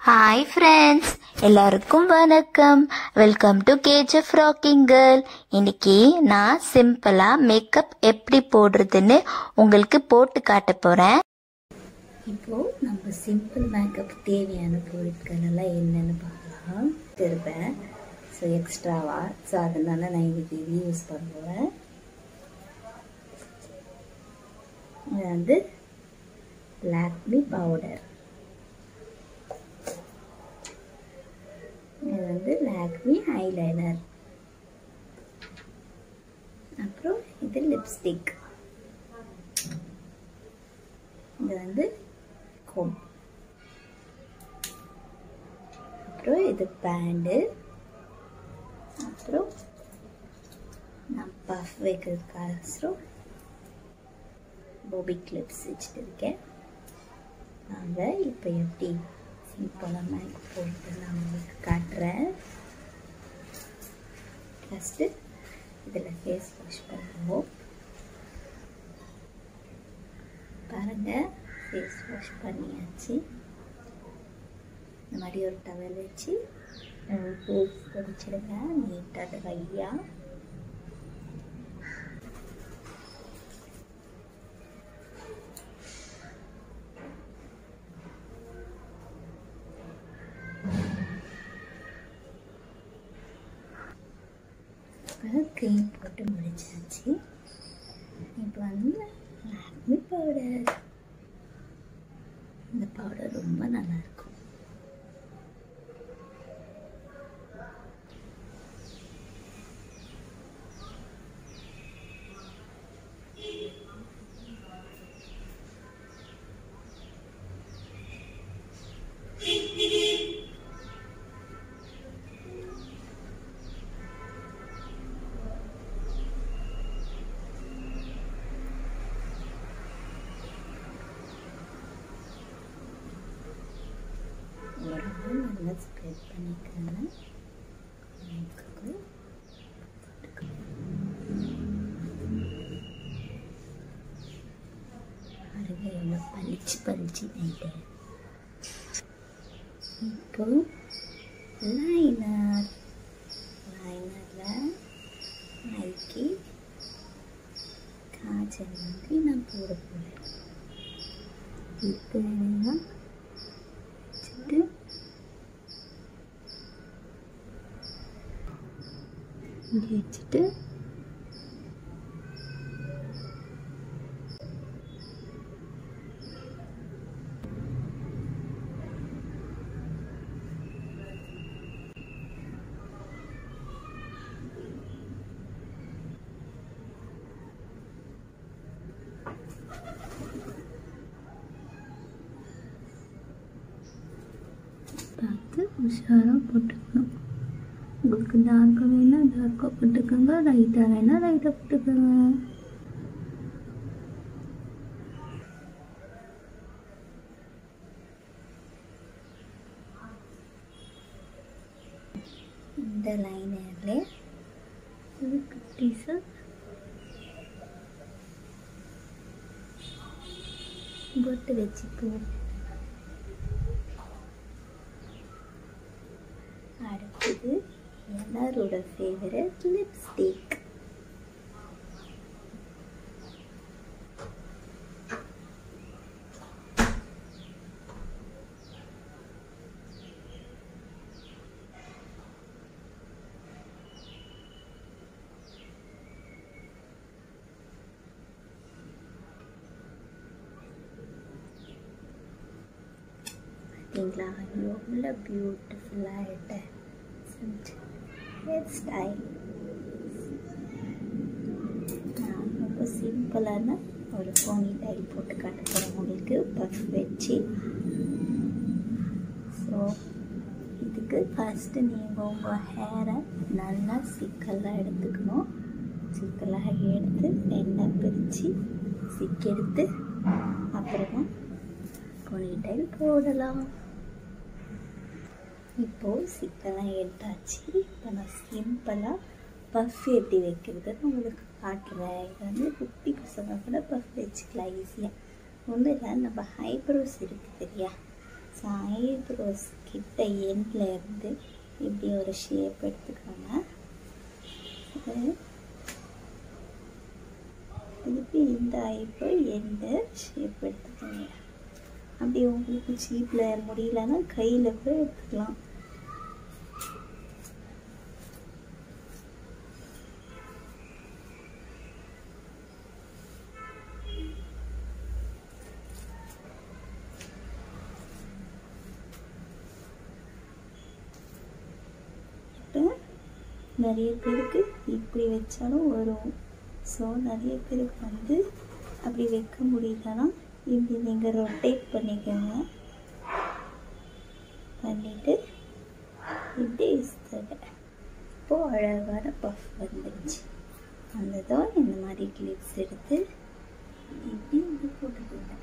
hi friends எல்லாருக்கும் வணக்கம் welcome to KGF rocking girl இன்னைக்கு நான் சிம்பிளா மேக்கப் எப்படி போடுறதுன்னு உங்களுக்கு போட்டு காட்ட போறேன் இப்போ நம்ம சிம்பிள் மேக்கப் தேவையான பொருட்கள் எல்லாம் என்னன்னு பார்க்கலாம் திருப்பேன் ஸோ எக்ஸ்ட்ராவா ஸோ அதனால நான் இன்னைக்கு இது யூஸ் பண்ணுவேன் இது வந்து லாக்மி பவுடர் இது வந்து லாக்மி ஐலைனர் அப்புறம் இது லிப்ஸ்டிக் இது வந்து கோம் அப்புறம் இது பேண்டு அப்புறம் நான் பஃப் வைக்கிறதுக்காக போபி கிளிப்ஸ் வச்சுட்டு இருக்கேன் நாங்கள் இப்போ எப்படி சிம்பிளாக மேக்கப் போடுறது நான் உங்களுக்கு காட்டுறேன் ஃபஸ்ட்டு இதில் ஃபேஸ் வாஷ் பண்ணுவோம் பாருங்க ஃபேஸ் வாஷ் பண்ணியாச்சு இந்த மாதிரி ஒரு டவல் வச்சு ஃபேஸ் தொடச்சிடுங்க நீட்டாக ட்ரையாக க்ரீம் போட்டு முடிச்சாச்சு இப்போ வந்து லாக்மி பவுடர் இந்த பவுடர் ரொம்ப நல்லா இருக்கும் உடம்பு நல்லா ஸ்ப்ரெட் பண்ணிக்கோங்க மூக்குக்கு பாருங்க எவ்வளோ பளிச்சு பளிச்சு நைட்டு இப்போ லைனர் லைனரில் மைக்கி காய்ச்சல் வந்து நான் போட போகிறேன் இப்போ என்னன்னா வச்சுட்டு இங்கே வச்சுட்டு பார்த்து உஷாராக போட்டுக்கணும் உங்களுக்கு டார்க்காக வேணா டார்க்காக போட்டுக்கோங்க லைட்டாக வேணா லைட்டாக போட்டுக்கோங்க இந்த லைனர்லே ஒரு குட்டீஸு பொட்டு வச்சுக்குவோம் அடுத்தது எல்லாரோட ஃபேவரட் லிப்ஸ்டிக் பார்த்தீங்களா எவ்வளோ பியூட்டிஃபுல்லாகிட்ட ஹேர் ஸ்டைல் நான் ரொம்ப சிம்பிளான ஒரு போனி டைல் போட்டு காட்ட போகிறேன் உங்களுக்கு பஃப் வச்சு ஸோ இதுக்கு ஃபஸ்ட்டு நீங்கள் உங்கள் ஹேரை நல்லா சிக்கலாக எடுத்துக்கணும் சிக்கலாக எடுத்து ரெண்டாக பிரித்து சிக்கெடுத்து அப்புறமா போனி டைல் போடலாம் இப்போது சிக்கெல்லாம் எடுத்தாச்சு இப்போ நான் சிம்பிளாக பஃப் எப்படி வைக்கிறதுன்னு உங்களுக்கு காட்டுறேன் இது வந்து குட்டி பசங்க கூட பஃப் வச்சுக்கலாம் ஈஸியாக ஒன்றும் இல்லை நம்ம ஹைப்ரோஸ் இருக்குது தெரியா ஐப்ரோஸ் கிட்ட எண்டில் இருந்து இப்படி ஒரு ஷேப் எடுத்துக்கோங்க அது திருப்பி இந்த ஐப்ரோ எண்டு ஷேப் எடுத்துக்கோங்க அப்படி உங்களுக்கு சீப்பில் முடியலன்னா கையில் கூட எடுத்துக்கலாம் இப்போ நிறைய பேருக்கு இப்படி வச்சாலும் வரும் ஸோ நிறைய பேருக்கு வந்து அப்படி வைக்க முடியலன்னா இப்படி நீங்கள் ரொட்டேட் பண்ணிக்கோங்க பண்ணிவிட்டு இப்படி இஸ்தக இப்போது அழகான பஃப் வந்துடுச்சு வந்ததும் இந்த மாதிரி கிளிப்ஸ் எடுத்து இப்படி இப்படி போட்டுக்கோங்க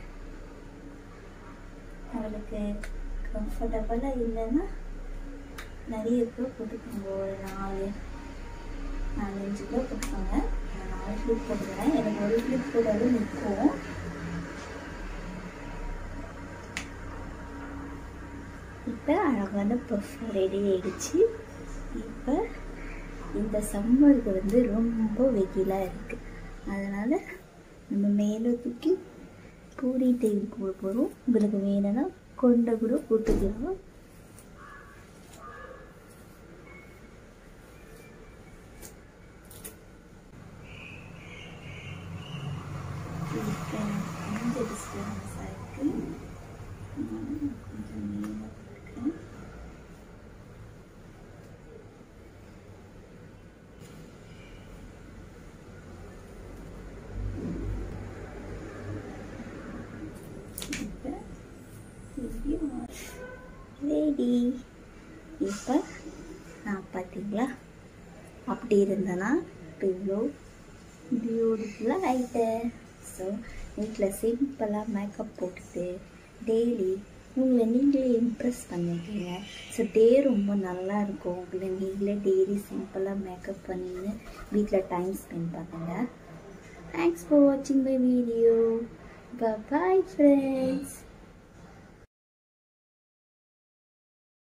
உங்களுக்கு கம்ஃபர்டபுளாக இல்லைன்னா நிறைய கூட போட்டுக்கோங்க ஒரு நாலு நாலஞ்சு கூட போட்டுக்கோங்க நான் நாலு கிளிப் போட்டுக்கிறேன் எனக்கு ஒரு கிளிப் போட்டாலும் நிற்கும் இப்போ அழகான பஃப் ரெடி ஆயிடுச்சு இப்போ இந்த சம்மருக்கு வந்து ரொம்ப வெயிலாக இருக்குது அதனால் நம்ம மேலே தூக்கி பூரி டைல் போட போகிறோம் உங்களுக்கு வேணும்னா கொண்டை கூட போட்டுக்கலாம் இப்போ கொஞ்சம் டிஸ்டன்ஸ் ஆகிருக்கு கொஞ்சம் மேலே போட்டுக்கிறேன் இப்போ ரெடி இப்போ நான் பார்த்தீங்களா அப்படி இருந்தேன்னா இப்போ இவ்வளோ பியூட்டிஃபுல்லாக ஆகிட்டேன் ஸோ வீட்டில் சிம்பிளாக மேக்கப் போட்டுட்டு டெய்லி உங்களை நீங்களே இம்ப்ரெஸ் பண்ணிக்கீங்க ஸோ டே ரொம்ப நல்லா இருக்கும் உங்களை நீங்களே டெய்லி சிம்பிளாக மேக்கப் பண்ணின்னு வீட்டில் டைம் ஸ்பெண்ட் பண்ணுங்க தேங்க்ஸ் ஃபார் வாட்சிங் மை வீடியோ பாய் ஃப்ரெண்ட்ஸ்